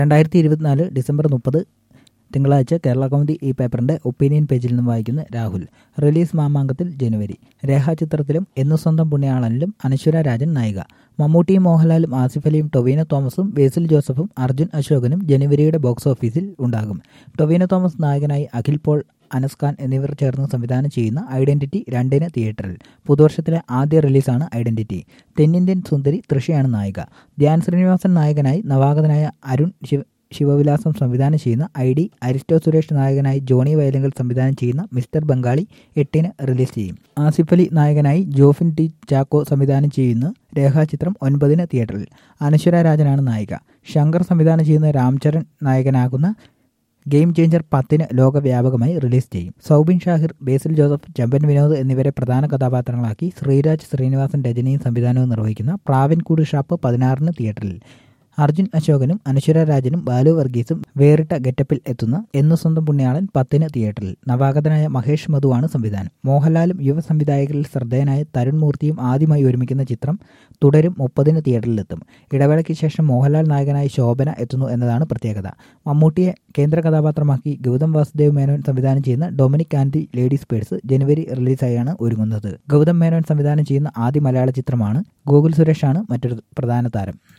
രണ്ടായിരത്തി ഇരുപത്തിനാല് ഡിസംബർ മുപ്പത് തിങ്കളാഴ്ച കേരള കൗമുദി ഈ പേപ്പറിന്റെ ഒപ്പീനിയൻ പേജിൽ നിന്നും വായിക്കുന്ന രാഹുൽ റിലീസ് മാമാങ്കത്തിൽ ജനുവരി രേഖാചിത്രത്തിലും എന്നു സ്വന്തം പുണ്യാളനിലും അനശ്വര രാജൻ നായിക മമ്മൂട്ടിയും മോഹൻലാലും ആസിഫ് അലിയും ടൊവീനോ തോമസും ബേസിൽ ജോസഫും അർജുൻ അശോകനും ജനുവരിയുടെ ബോക്സ് ഓഫീസിൽ ഉണ്ടാകും ടൊവീനോ തോമസ് നായകനായി അഖിൽ പോൾ അനസ് ഖാൻ എന്നിവർ ചേർന്ന് സംവിധാനം ചെയ്യുന്ന ഐഡന്റിറ്റി രണ്ടിന് തിയേറ്ററിൽ പുതുവർഷത്തിലെ ആദ്യ റിലീസാണ് ഐഡന്റിറ്റി തെന്നിന്ത്യൻ സുന്ദരി തൃഷയാണ് നായിക ധ്യാൻ ശ്രീനിവാസൻ നായകനായി നവാഗതനായ അരുൺ ശിവ ശിവവിലാസം സംവിധാനം ചെയ്യുന്ന ഐ ഡി അരിസ്റ്റോ സുരേഷ് നായകനായി ജോണി വയലങ്കൽ സംവിധാനം ചെയ്യുന്ന മിസ്റ്റർ ബംഗാളി എട്ടിന് റിലീസ് ചെയ്യും ആസിഫ് അലി നായകനായി ജോഫിൻ ടി ചാക്കോ സംവിധാനം ചെയ്യുന്ന രേഖാചിത്രം ഒൻപതിന് തിയേറ്ററിൽ അനശ്വര രാജനാണ് നായിക ശങ്കർ സംവിധാനം ചെയ്യുന്ന രാംചരൺ നായകനാകുന്ന ഗെയിം ചേഞ്ചർ പത്തിന് ലോകവ്യാപകമായി റിലീസ് ചെയ്യും സൗബിൻ ഷാഹിർ ബേസിൽ ജോസഫ് ചമ്പൻ വിനോദ് എന്നിവരെ പ്രധാന കഥാപാത്രങ്ങളാക്കി ശ്രീരാജ് ശ്രീനിവാസൻ രചനയും സംവിധാനവും നിർവഹിക്കുന്ന പ്രാവിൻകൂട് ഷാപ്പ് പതിനാറിന് തിയേറ്ററിൽ അർജുൻ അശോകനും അനശ്വര രാജനും ബാലു വർഗീസും വേറിട്ട ഗെറ്റപ്പിൽ എത്തുന്ന എന്നു സ്വന്തം പുണ്യാളൻ പത്തിന് തിയേറ്ററിൽ നവാഗതനായ മഹേഷ് മധുവാണ് സംവിധാനം മോഹൻലാലും യുവ സംവിധായകരിൽ ശ്രദ്ധേയനായ തരുൺ മൂർത്തിയും ആദ്യമായി ഒരുമിക്കുന്ന ചിത്രം തുടരും മുപ്പതിന് തിയേറ്ററിലെത്തും ഇടവേളയ്ക്ക് ശേഷം മോഹൻലാൽ നായകനായി ശോഭന എത്തുന്നു എന്നതാണ് പ്രത്യേകത മമ്മൂട്ടിയെ കേന്ദ്ര കഥാപാത്രമാക്കി ഗൗതം വാസുദേവ് മേനോൻ സംവിധാനം ചെയ്യുന്ന Dominic and the ladies purse ജനുവരി റിലീസായാണ് ഒരുങ്ങുന്നത് ഗൗതം മേനോൻ സംവിധാനം ചെയ്യുന്ന ആദ്യ മലയാള ചിത്രമാണ് ഗോകുൽ സുരേഷാണ് മറ്റൊരു പ്രധാന താരം